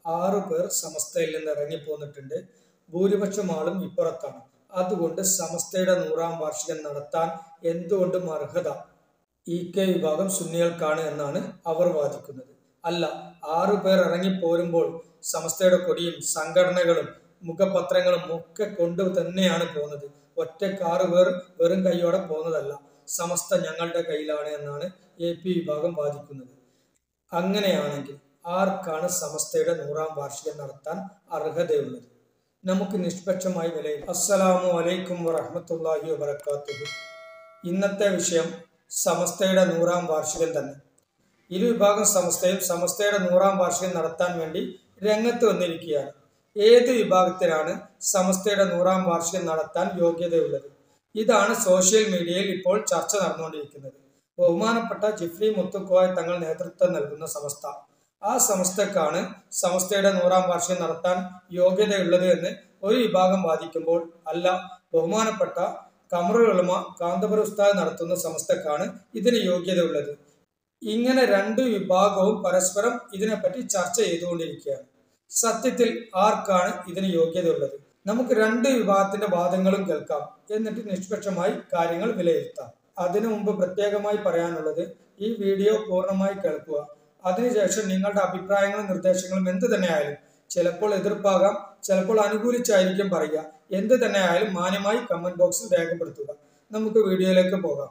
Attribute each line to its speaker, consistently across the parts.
Speaker 1: ആറു പേർ സമസ്തയിൽ നിന്ന് ഇറങ്ങിപ്പോന്നിട്ടുണ്ട് ഭൂരിപക്ഷം ആളും ഇപ്പുറത്താണ് അതുകൊണ്ട് സമസ്തയുടെ നൂറാം വാർഷികം നടത്താൻ എന്തുകൊണ്ടും അർഹത ഇ കെ വിഭാഗം സുന്നികൾക്കാണ് എന്നാണ് അവർ വാദിക്കുന്നത് അല്ല ആറു പേർ ഇറങ്ങിപ്പോരുമ്പോൾ സമസ്തയുടെ കൊടിയും സംഘടനകളും മുഖപത്രങ്ങളും ഒക്കെ കൊണ്ട് തന്നെയാണ് പോകുന്നത് ഒറ്റയ്ക്ക് ആറു പേർ വെറും കൈയോടെ പോകുന്നതല്ല സമസ്ത ഞങ്ങളുടെ കയ്യിലാണ് എന്നാണ് എ പി വിഭാഗം വാദിക്കുന്നത് അങ്ങനെയാണെങ്കിൽ ആർക്കാണ് സമസ്തയുടെ നൂറാം വാർഷികം നടത്താൻ അർഹതയുള്ളത് നമുക്ക് നിഷ്പക്ഷമായി വിലയിരുത്താം അസ്സലാമു അലൈക്കും വറഹമത്തല്ലാഹി വബർക്കാത്തുഹു ഇന്നത്തെ വിഷയം സമസ്തയുടെ നൂറാം വാർഷികം തന്നെ ഇരു വിഭാഗം സമസ്തയും സമസ്തയുടെ നൂറാം വാർഷികം നടത്താൻ വേണ്ടി രംഗത്ത് വന്നിരിക്കുകയാണ് ഏത് വിഭാഗത്തിനാണ് സമസ്തയുടെ നൂറാം വാർഷികം നടത്താൻ യോഗ്യതയുള്ളത് ഇതാണ് സോഷ്യൽ മീഡിയയിൽ ഇപ്പോൾ ചർച്ച നടന്നുകൊണ്ടിരിക്കുന്നത് ബഹുമാനപ്പെട്ട ജിഫ്രി മുത്തുക്കോയ തങ്ങൾ നേതൃത്വം നൽകുന്ന സമസ്ത ആ സമസ്തക്കാണ് സമസ്തയുടെ നൂറാം വാർഷികം നടത്താൻ യോഗ്യതയുള്ളത് എന്ന് ഒരു വിഭാഗം വാദിക്കുമ്പോൾ അല്ല ബഹുമാനപ്പെട്ട കമറുൽ ഉലമ കാന്തപുര ഉസ്താദ് നടത്തുന്ന സമസ്തക്കാണ് ഇതിന് യോഗ്യതയുള്ളത് ഇങ്ങനെ രണ്ട് വിഭാഗവും പരസ്പരം ഇതിനെപ്പറ്റി ചർച്ച ചെയ്തുകൊണ്ടിരിക്കുകയാണ് സത്യത്തിൽ ആർക്കാണ് ഇതിന് യോഗ്യതയുള്ളത് നമുക്ക് രണ്ട് വിഭാഗത്തിന്റെ വാദങ്ങളും കേൾക്കാം എന്നിട്ട് നിഷ്പക്ഷമായി കാര്യങ്ങൾ വിലയിരുത്താം അതിനു മുമ്പ് പ്രത്യേകമായി പറയാനുള്ളത് ഈ വീഡിയോ പൂർണ്ണമായി കേൾക്കുക അതിനുശേഷം നിങ്ങളുടെ അഭിപ്രായങ്ങളും നിർദ്ദേശങ്ങളും എന്ത് തന്നെയായാലും ചിലപ്പോൾ എതിർപ്പാകാം ചിലപ്പോൾ അനുകൂലിച്ചായിരിക്കും പറയുക എന്ത് തന്നെയായാലും മാന്യമായി കമന്റ് ബോക്സിൽ രേഖപ്പെടുത്തുക നമുക്ക് വീഡിയോയിലേക്ക് പോകാം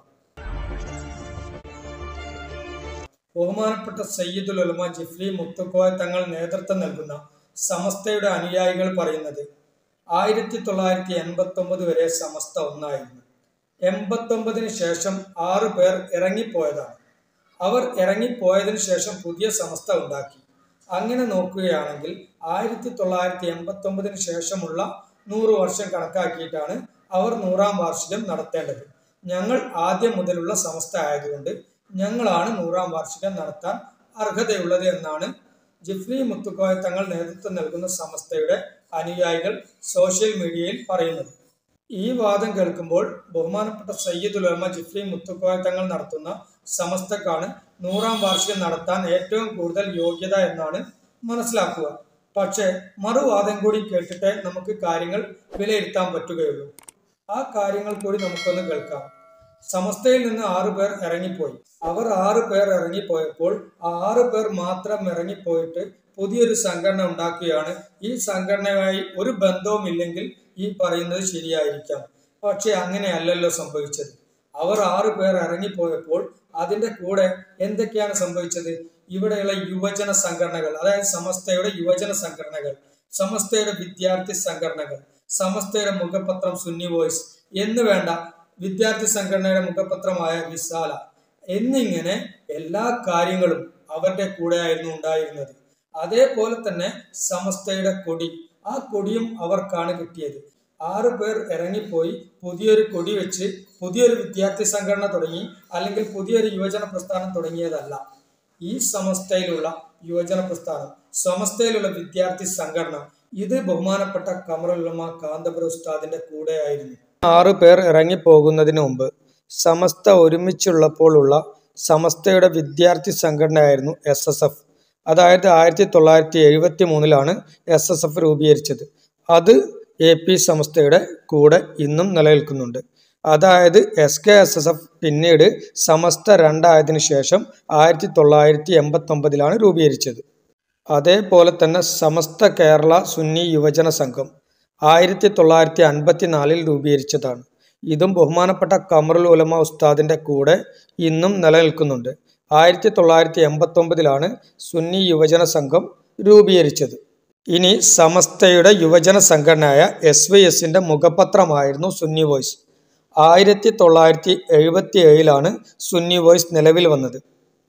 Speaker 1: ബഹുമാനപ്പെട്ട സയ്യിദുൽ ഉലമ ജിഫ്ലി മുത്തുക്കോയ തങ്ങൾ നേതൃത്വം നൽകുന്ന സമസ്തയുടെ അനുയായികൾ പറയുന്നത് ആയിരത്തി തൊള്ളായിരത്തി എൺപത്തി ഒമ്പത് വരെ സമസ്ത ഒന്നായിരുന്നു എൺപത്തൊമ്പതിന് ശേഷം ആറു പേർ ഇറങ്ങിപ്പോയതാണ് അവർ ഇറങ്ങിപ്പോയതിനു ശേഷം പുതിയ സമസ്ത ഉണ്ടാക്കി അങ്ങനെ നോക്കുകയാണെങ്കിൽ ആയിരത്തി തൊള്ളായിരത്തി എൺപത്തി ഒമ്പതിന് ശേഷമുള്ള നൂറ് വർഷം കണക്കാക്കിയിട്ടാണ് അവർ നൂറാം വാർഷികം നടത്തേണ്ടത് ഞങ്ങൾ ആദ്യം മുതലുള്ള സമസ്ത ആയതുകൊണ്ട് ഞങ്ങളാണ് നൂറാം വാർഷികം നടത്താൻ അർഹതയുള്ളത് എന്നാണ് ജിഫ്രി മുത്തുക്കോയ തങ്ങൾ നേതൃത്വം നൽകുന്ന സമസ്തയുടെ അനുയായികൾ സോഷ്യൽ മീഡിയയിൽ പറയുന്നത് ഈ വാദം കേൾക്കുമ്പോൾ ബഹുമാനപ്പെട്ട സയ്യിദുൽ ഉലമ ജിഫ്രി മുത്തുക്കോയ തങ്ങൾ നടത്തുന്ന സമസ്തക്കാണ് നൂറാം വാർഷികം നടത്താൻ ഏറ്റവും കൂടുതൽ യോഗ്യത എന്നാണ് മനസ്സിലാക്കുക പക്ഷേ മറുവാദം കൂടി കേട്ടിട്ടേ നമുക്ക് കാര്യങ്ങൾ വിലയിരുത്താൻ പറ്റുകയുള്ളൂ ആ കാര്യങ്ങൾ കൂടി നമുക്കൊന്ന് കേൾക്കാം സമസ്തയിൽ നിന്ന് ആറു പേർ ഇറങ്ങിപ്പോയി അവർ ആറു പേർ ഇറങ്ങിപ്പോയപ്പോൾ ആറു പേർ മാത്രം ഇറങ്ങിപ്പോയിട്ട് പുതിയൊരു സംഘടന ഉണ്ടാക്കുകയാണ് ഈ സംഘടനയുമായി ഒരു ബന്ധവും ഇല്ലെങ്കിൽ ഈ പറയുന്നത് ശരിയായിരിക്കാം പക്ഷെ അങ്ങനെയല്ലല്ലോ സംഭവിച്ചത് അവർ ആറു പേർ ഇറങ്ങിപ്പോയപ്പോൾ അതിന്റെ കൂടെ എന്തൊക്കെയാണ് സംഭവിച്ചത് ഇവിടെയുള്ള യുവജന സംഘടനകൾ അതായത് സമസ്തയുടെ യുവജന സംഘടനകൾ സമസ്തയുടെ വിദ്യാർത്ഥി സംഘടനകൾ സമസ്തയുടെ മുഖപത്രം സുന്നി വോയിസ് എന്ന് വേണ്ട വിദ്യാർത്ഥി സംഘടനയുടെ മുഖപത്രമായ വിസാല എന്നിങ്ങനെ എല്ലാ കാര്യങ്ങളും അവരുടെ കൂടെയായിരുന്നു ഉണ്ടായിരുന്നത് അതേപോലെ തന്നെ സമസ്തയുടെ കൊടി ആ കൊടിയും അവർക്കാണ് കിട്ടിയത് ആറു പേർ ഇറങ്ങിപ്പോയി പുതിയൊരു കൊടി വെച്ച് പുതിയൊരു വിദ്യാർത്ഥി സംഘടന തുടങ്ങി അല്ലെങ്കിൽ പുതിയൊരു യുവജന പ്രസ്ഥാനം തുടങ്ങിയതല്ല ഈ സമസ്തയിലുള്ള യുവജന പ്രസ്ഥാനം സമസ്തയിലുള്ള വിദ്യാർത്ഥി സംഘടന ഇത് ബഹുമാനപ്പെട്ട കമറുല്ലമ കാന്തപുര ഉസ്താദിന്റെ കൂടെയായിരുന്നു ആറു പേർ ഇറങ്ങിപ്പോകുന്നതിന് മുമ്പ് സമസ്ത ഒരുമിച്ചുള്ളപ്പോഴുള്ള സമസ്തയുടെ വിദ്യാർത്ഥി സംഘടനയായിരുന്നു എസ് എസ് എഫ് അതായത് ആയിരത്തി തൊള്ളായിരത്തി എഴുപത്തി മൂന്നിലാണ് എസ് എസ് എഫ് രൂപീകരിച്ചത് അത് എ പി സമസ്തയുടെ കൂടെ ഇന്നും നിലനിൽക്കുന്നുണ്ട് അതായത് S K S S F പിന്നീട് സമസ്ത രണ്ടായതിനു ശേഷം ആയിരത്തി തൊള്ളായിരത്തി എൺപത്തി ഒമ്പതിലാണ് രൂപീകരിച്ചത് അതേപോലെ തന്നെ സമസ്ത കേരള സുന്നി യുവജന സംഘം ആയിരത്തി തൊള്ളായിരത്തി അൻപത്തിനാലിൽ രൂപീകരിച്ചതാണ് ഇതും ബഹുമാനപ്പെട്ട കമറുൽ ഉലമ ഉസ്താദിന്റെ കൂടെ ഇന്നും നിലനിൽക്കുന്നുണ്ട് ആയിരത്തി തൊള്ളായിരത്തി എൺപത്തി ഒമ്പതിലാണ് സുന്നി യുവജന സംഘം രൂപീകരിച്ചത് ഇനി സമസ്തയുടെ യുവജന സംഘടനയായ എസ് വൈ എസിന്റെ മുഖപത്രമായിരുന്നു സുന്നി വോയ്സ് ആയിരത്തി തൊള്ളായിരത്തി എഴുപത്തി ഏഴിലാണ് സുന്നി വോയ്സ് നിലവിൽ വന്നത്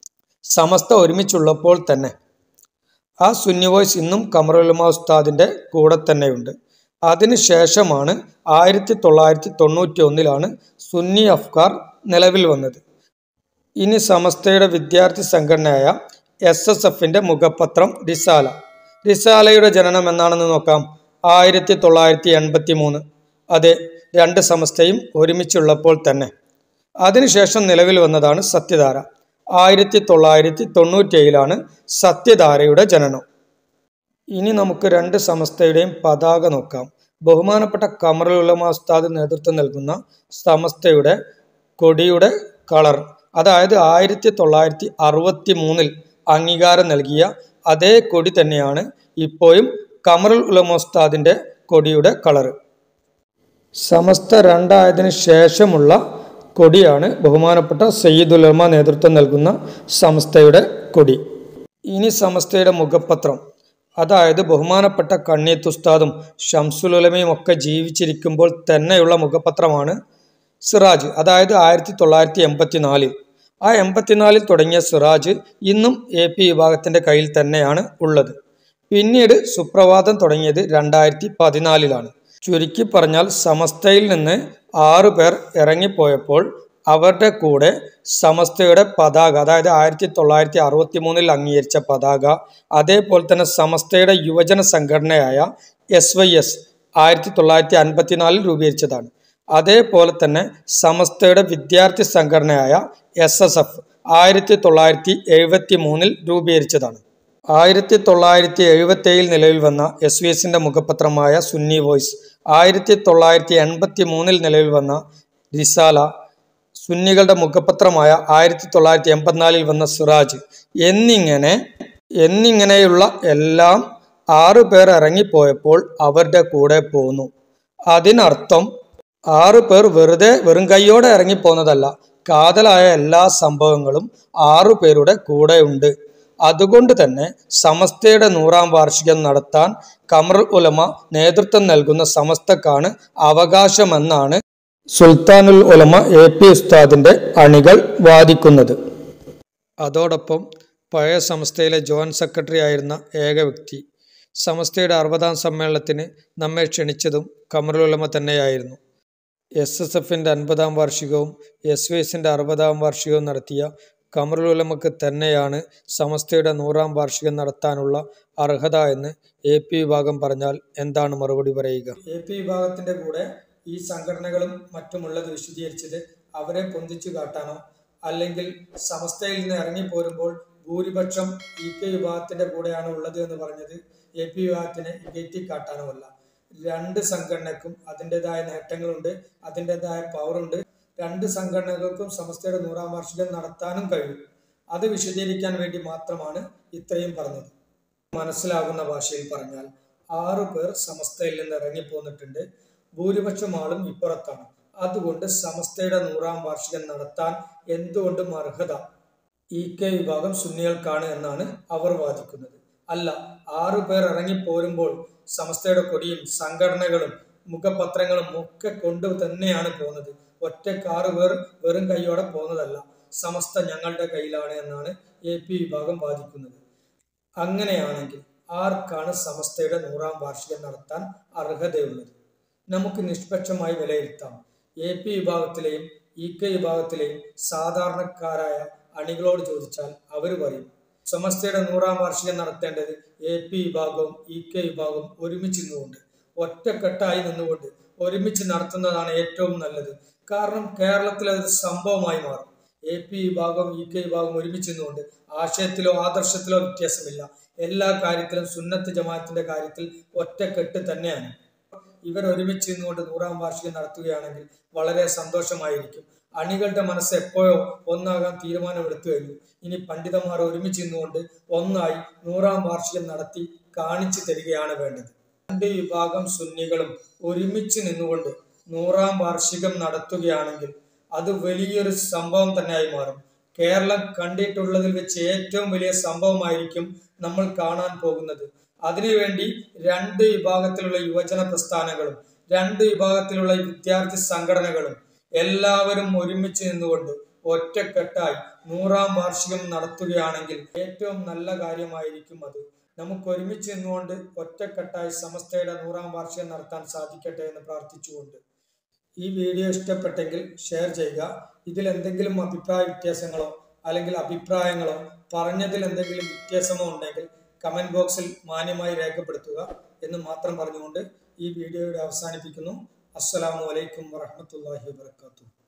Speaker 1: സമസ്ത ഒരുമിച്ചുള്ളപ്പോൾ തന്നെ ആ സുന്നി വോയ്സ് ഇന്നും കമറുലമ ഉസ്താദിന്റെ കൂടെ തന്നെയുണ്ട് അതിനുശേഷമാണ് ആയിരത്തി തൊള്ളായിരത്തി തൊണ്ണൂറ്റി ഒന്നിലാണ് സുന്നി അഫ്കാർ നിലവിൽ വന്നത് ഇനി സമസ്തയുടെ വിദ്യാർത്ഥി സംഘടനയായ എസ് എസ് എഫിന്റെ മുഖപത്രം റിസാല റിസാലയുടെ ജനനം എന്നാണെന്ന് നോക്കാം ആയിരത്തി തൊള്ളായിരത്തി എൺപത്തി മൂന്ന് അതെ രണ്ട് സമസ്തയും ഒരുമിച്ചുള്ളപ്പോൾ തന്നെ അതിനുശേഷം നിലവിൽ വന്നതാണ് സത്യധാര ആയിരത്തി തൊള്ളായിരത്തി തൊണ്ണൂറ്റി ഏഴിലാണ് സത്യധാരയുടെ ജനനം ഇനി നമുക്ക് രണ്ട് സമസ്തയുടെയും പതാക നോക്കാം ബഹുമാനപ്പെട്ട കമറുൽ ഉലമ ഉസ്താദ് നേതൃത്വം നൽകുന്ന സമസ്തയുടെ കൊടിയുടെ കളർ അതായത് ആയിരത്തി തൊള്ളായിരത്തി അറുപത്തി മൂന്നിൽ അംഗീകാരം നൽകിയ അതേ കൊടി തന്നെയാണ് ഇപ്പോഴും കമറുൽ ഉലമ ഉസ്താദിൻ്റെ കൊടിയുടെ കളറ് സമസ്ത രണ്ടായതിനു ശേഷമുള്ള കൊടിയാണ് ബഹുമാനപ്പെട്ട സയ്യിദുലമ നേതൃത്വം നൽകുന്ന സമസ്തയുടെ കൊടി ഇനി സമസ്തയുടെ മുഖപത്രം അതായത് ബഹുമാനപ്പെട്ട കണ്ണീത്ത് ഉസ്താദും ഷംസുലുലമയും ഒക്കെ ജീവിച്ചിരിക്കുമ്പോൾ തന്നെയുള്ള മുഖപത്രമാണ് സിറാജ് അതായത് ആയിരത്തി തൊള്ളായിരത്തി എൺപത്തി നാലിൽ ആ എൺപത്തിനാലിൽ തുടങ്ങിയ സിറാജ് ഇന്നും എ പി വിഭാഗത്തിൻ്റെ കയ്യിൽ തന്നെയാണ് ഉള്ളത് പിന്നീട് സുപ്രഭാതം തുടങ്ങിയത് രണ്ടായിരത്തി പതിനാലിലാണ് ചുരുക്കി പറഞ്ഞാൽ സമസ്തയിൽ നിന്ന് ആറു പേർ ഇറങ്ങിപ്പോയപ്പോൾ അവരുടെ കൂടെ സമസ്തയുടെ പതാക അതായത് ആയിരത്തി തൊള്ളായിരത്തി അറുപത്തി മൂന്നിൽ അംഗീകരിച്ച പതാക അതേപോലെ തന്നെ സമസ്തയുടെ യുവജന സംഘടനയായ എസ് വൈ എസ് ആയിരത്തി തൊള്ളായിരത്തി അൻപത്തിനാലിൽ രൂപീകരിച്ചതാണ് അതേപോലെ തന്നെ സമസ്തയുടെ വിദ്യാർത്ഥി സംഘടനയായ എസ് എസ് എഫ് ആയിരത്തി തൊള്ളായിരത്തി എഴുപത്തി മൂന്നിൽ രൂപീകരിച്ചതാണ് ആയിരത്തി തൊള്ളായിരത്തി എഴുപത്തി ഏഴിൽ നിലവിൽ വന്ന എസ് വി എസിന്റെ മുഖപത്രമായ സുന്നി വോയിസ് ആയിരത്തി തൊള്ളായിരത്തി എൺപത്തി മൂന്നിൽ നിലവിൽ വന്ന റിസാല സുന്നികളുടെ മുഖപത്രമായ ആയിരത്തി തൊള്ളായിരത്തി എൺപത്തിനാലിൽ വന്ന സിറാജ് എന്നിങ്ങനെ എന്നിങ്ങനെയുള്ള എല്ലാം ആറു പേർ ഇറങ്ങിപ്പോയപ്പോൾ അവരുടെ കൂടെ പോന്നു അതിനർത്ഥം ആറു പേർ വെറുതെ വെറും കൈയോടെ ഇറങ്ങിപ്പോന്നതല്ല കാതലായ എല്ലാ സംഭവങ്ങളും ആറു പേരുടെ കൂടെയുണ്ട് അതുകൊണ്ട് തന്നെ സമസ്തയുടെ നൂറാം വാർഷികം നടത്താൻ കമർ ഉലമ നേതൃത്വം നൽകുന്ന സമസ്തക്കാണ് അവകാശമെന്നാണ് സുൽത്താനുൽ ഉലമ എ പി ഉസ്താദിന്റെ അണികൾ വാദിക്കുന്നത് അതോടൊപ്പം പഴയ സംസ്ഥയിലെ ജോയിന്റ് സെക്രട്ടറി ആയിരുന്ന ഏക വ്യക്തി സമസ്തയുടെ അറുപതാം സമ്മേളനത്തിന് നമ്മെ ക്ഷണിച്ചതും കമറുൽ ഉലമ തന്നെയായിരുന്നു എസ് എസ് എഫിൻ്റെ അൻപതാം വാർഷികവും എസ് വി എസിൻ്റെ അറുപതാം വാർഷികവും നടത്തിയ കമറുൽ ഉലമക്ക് തന്നെയാണ് സമസ്തയുടെ നൂറാം വാർഷികം നടത്താനുള്ള അർഹത എന്ന് എ പി വിഭാഗം പറഞ്ഞാൽ എന്താണ് മറുപടി പറയുക എ പി വിഭാഗത്തിന്റെ കൂടെ ഈ സംഘടനകളും മറ്റുമുള്ളത് വിശദീകരിച്ചത് അവരെ പൊന്തിച്ചു കാട്ടാനോ അല്ലെങ്കിൽ സമസ്തയിൽ നിന്ന് ഇറങ്ങിപ്പോരുമ്പോൾ ഭൂരിപക്ഷം ഇ കെ വിഭാഗത്തിന്റെ കൂടെയാണ് ഉള്ളത് എന്ന് പറഞ്ഞത് എ പി വിഭാഗത്തിനെ ഇകയറ്റിക്കാട്ടാനോ അല്ല രണ്ട് സംഘടനക്കും അതിൻ്റെതായ നേട്ടങ്ങളുണ്ട് അതിൻ്റെതായ പവറുണ്ട് രണ്ട് സംഘടനകൾക്കും സമസ്തയുടെ നൂറാം വാർഷികം നടത്താനും കഴിയും അത് വിശദീകരിക്കാൻ വേണ്ടി മാത്രമാണ് ഇത്രയും പറഞ്ഞത് മനസ്സിലാകുന്ന ഭാഷയിൽ പറഞ്ഞാൽ ആറു പേർ സമസ്തയിൽ നിന്ന് ഇറങ്ങിപ്പോന്നിട്ടുണ്ട് ഭൂരിപക്ഷം ആളും ഇപ്പുറത്താണ് അതുകൊണ്ട് സമസ്തയുടെ നൂറാം വാർഷികം നടത്താൻ എന്തുകൊണ്ടും അർഹത ഇ കെ വിഭാഗം സുന്നികൾക്കാണ് എന്നാണ് അവർ വാദിക്കുന്നത് അല്ല ആറു പേർ ഇറങ്ങിപ്പോരുമ്പോൾ സമസ്തയുടെ കൊടിയും സംഘടനകളും മുഖപത്രങ്ങളും ഒക്കെ കൊണ്ട് തന്നെയാണ് പോകുന്നത് ഒറ്റക്കാറ് പേർ വെറും കൈയോടെ പോകുന്നതല്ല സമസ്ത ഞങ്ങളുടെ കയ്യിലാണ് എന്നാണ് എ പി വിഭാഗം വാദിക്കുന്നത് അങ്ങനെയാണെങ്കിൽ ആർക്കാണ് സമസ്തയുടെ നൂറാം വാർഷികം നടത്താൻ അർഹതയുള്ളത് നമുക്ക് നിഷ്പക്ഷമായി വിലയിരുത്താം എ പി വിഭാഗത്തിലെയും ഇ കെ വിഭാഗത്തിലെയും സാധാരണക്കാരായ അണികളോട് ചോദിച്ചാൽ അവർ പറയും സമസ്തയുടെ നൂറാം വാർഷികം നടത്തേണ്ടത് എ പി വിഭാഗവും ഇ കെ വിഭാഗവും ഒരുമിച്ച് നിന്നുകൊണ്ട് ഒറ്റക്കെട്ടായി നിന്നുകൊണ്ട് ഒരുമിച്ച് നടത്തുന്നതാണ് ഏറ്റവും നല്ലത് കാരണം കേരളത്തിൽ അത് സംഭവമായി മാറും എ പി വിഭാഗവും ഇ കെ വിഭാഗവും ഒരുമിച്ച് നിന്നുകൊണ്ട് ആശയത്തിലോ ആദർശത്തിലോ വ്യത്യാസമില്ല എല്ലാ കാര്യത്തിലും സുന്നത്ത് ജമാഅത്തിന്റെ കാര്യത്തിൽ ഒറ്റക്കെട്ട് തന്നെയാണ് ഇവർ ഒരുമിച്ച് നിന്നുകൊണ്ട് നൂറാം വാർഷികം നടത്തുകയാണെങ്കിൽ വളരെ സന്തോഷമായിരിക്കും അണികളുടെ മനസ്സ് എപ്പോഴോ ഒന്നാകാൻ തീരുമാനമെടുത്തു കഴിഞ്ഞു ഇനി പണ്ഡിതന്മാർ ഒരുമിച്ച് നിന്നുകൊണ്ട് ഒന്നായി നൂറാം വാർഷികം നടത്തി കാണിച്ചു തരികയാണ് വേണ്ടത് രണ്ട് വിഭാഗം സുന്നികളും ഒരുമിച്ച് നിന്നുകൊണ്ട് നൂറാം വാർഷികം നടത്തുകയാണെങ്കിൽ അത് വലിയൊരു സംഭവം തന്നെയായി മാറും കേരളം കണ്ടിട്ടുള്ളതിൽ വെച്ച് ഏറ്റവും വലിയ സംഭവമായിരിക്കും നമ്മൾ കാണാൻ പോകുന്നത് അതിനുവേണ്ടി രണ്ട് വിഭാഗത്തിലുള്ള യുവജന പ്രസ്ഥാനങ്ങളും രണ്ട് വിഭാഗത്തിലുള്ള വിദ്യാർത്ഥി സംഘടനകളും എല്ലാവരും ഒരുമിച്ച് നിന്നുകൊണ്ട് ഒറ്റക്കെട്ടായി നൂറാം വാർഷികം നടത്തുകയാണെങ്കിൽ ഏറ്റവും നല്ല കാര്യമായിരിക്കും അത് നമുക്ക് ഒരുമിച്ച് നിന്നുകൊണ്ട് ഒറ്റക്കെട്ടായി സമസ്തയുടെ നൂറാം വാർഷികം നടത്താൻ സാധിക്കട്ടെ എന്ന് പ്രാർത്ഥിച്ചുകൊണ്ട് ഈ വീഡിയോ ഇഷ്ടപ്പെട്ടെങ്കിൽ ഷെയർ ചെയ്യുക ഇതിൽ എന്തെങ്കിലും അഭിപ്രായ വ്യത്യാസങ്ങളോ അല്ലെങ്കിൽ അഭിപ്രായങ്ങളോ പറഞ്ഞതിൽ എന്തെങ്കിലും വ്യത്യാസമോ ഉണ്ടെങ്കിൽ കമന്റ് ബോക്സിൽ മാന്യമായി രേഖപ്പെടുത്തുക എന്ന് മാത്രം പറഞ്ഞുകൊണ്ട് ഈ വീഡിയോയുടെ അവസാനിപ്പിക്കുന്നു അസ്സലാമു അലൈക്കും വറഹമത്തല്ലാഹി വാത്തു